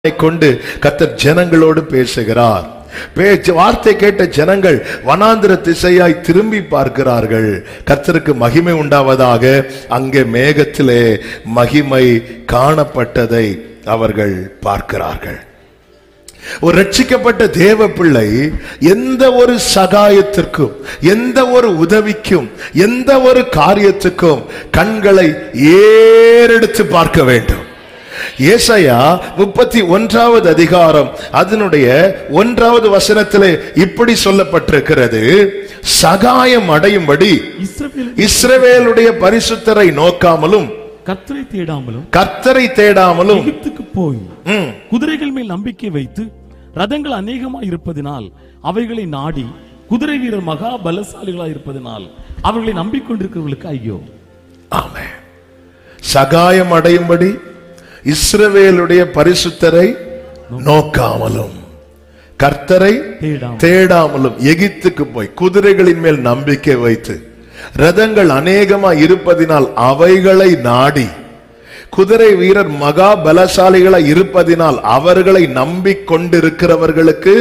கொண்டு கத்தர் ஜனங்களோடு பேசுகிறார் பேச்சு வார்த்தை கேட்ட ஜனங்கள் வனாந்திர திசையாய் திரும்பி பார்க்கிறார்கள் கர்த்தருக்கு மகிமை உண்டாவதாக அங்கே மேகத்திலே மகிமை காணப்பட்டதை அவர்கள் பார்க்கிறார்கள் ஒரு ரட்சிக்கப்பட்ட தேவ பிள்ளை எந்த ஒரு சகாயத்திற்கும் எந்த ஒரு உதவிக்கும் எந்த ஒரு காரியத்துக்கும் கண்களை ஏறெடுத்து பார்க்க வேண்டும் ஏசாயா முப்பத்தி ஒன்றாவது அதிகாரம் அதனுடைய ஒன்றாவது வசனத்திலே இப்படி சொல்லப்பட்டிருக்கிறது சகாயம் அடையும்படி இஸ்ரவேல் இஸ்ரவேலுடைய பரிசுத்தரை நோக்காமலும் கர்த்தரை தேடாமலும் கர்த்தரை தேடாமலும் எகிப்துக்கு போய் ம், குதிரைகள் மேல் நம்பிக்கை வைத்து ரதங்கள் அநேகமாய் இருப்பதினால் அவைகளை நாடி குதிரை வீரர் மகா பலசாலிகளாய் இருப்பதினால் அவர்களை நம்பிக்கொண்டிருக்கிறவர்களுக்கு ஐயோ ஆமென் சகாயம் அடையும்படி இஸ்ரவேலுடைய பரிசுத்தரை நோக்காமலும் கர்த்தரை தேடாமல் தேடாமலும் எகிப்துக்கு போய் குதிரைகளின் மேல் நம்பிக்கை வைத்து ரதங்கள் அநேகமா இருப்பதினால் அவைகளை நாடி குதிரை வீரர் மகா பலசாலிகளா இருப்பதினால் அவர்களை நம்பிக்கொண்டிருக்கிறவர்களுக்கு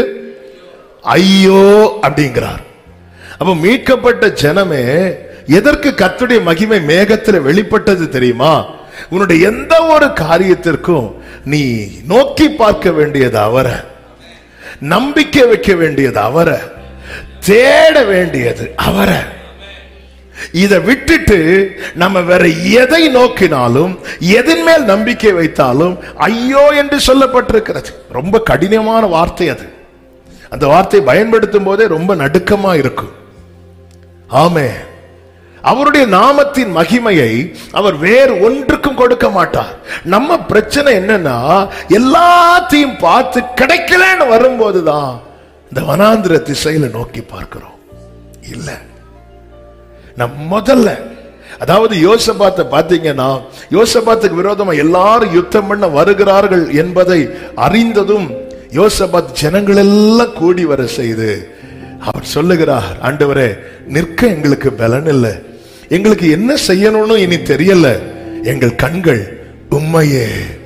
ஐயோ அப்படிங்கிறார் அப்ப மீட்கப்பட்ட ஜனமே எதற்கு கர்த்தருடைய மகிமை மேகத்தில் வெளிப்பட்டது தெரியுமா உன்னுடைய எந்த ஒரு காரியத்திற்கும் நீ நோக்கி பார்க்க வேண்டியது அவரை நம்பிக்கை வைக்க வேண்டியது அவரை தேட வேண்டியது அவரை இதை விட்டுட்டு நம்ம வேற எதை நோக்கினாலும் எதன் மேல் நம்பிக்கை வைத்தாலும் ஐயோ என்று சொல்லப்பட்டிருக்கிறது ரொம்ப கடினமான வார்த்தை அது அந்த வார்த்தை பயன்படுத்தும் போதே ரொம்ப நடுக்கமா இருக்கும் ஆமே அவருடைய நாமத்தின் மகிமையை அவர் வேறு ஒன்றுக்கும் கொடுக்க மாட்டார் நம்ம பிரச்சனை என்னன்னா எல்லாத்தையும் பார்த்து கிடைக்கலன்னு வரும்போதுதான் இந்த வனாந்திர திசையில நோக்கி பார்க்கிறோம் இல்ல நம் முதல்ல அதாவது யோசபாத்தை பார்த்தீங்கன்னா யோசபாத்துக்கு விரோதமா எல்லாரும் யுத்தம் பண்ண வருகிறார்கள் என்பதை அறிந்ததும் யோசபாத் ஜனங்கள் எல்லாம் கூடி வர செய்து அவர் சொல்லுகிறார் ஆண்டவரே நிற்க எங்களுக்கு பலன் இல்லை எங்களுக்கு என்ன செய்யணும்னு இனி தெரியல எங்கள் கண்கள் உண்மையே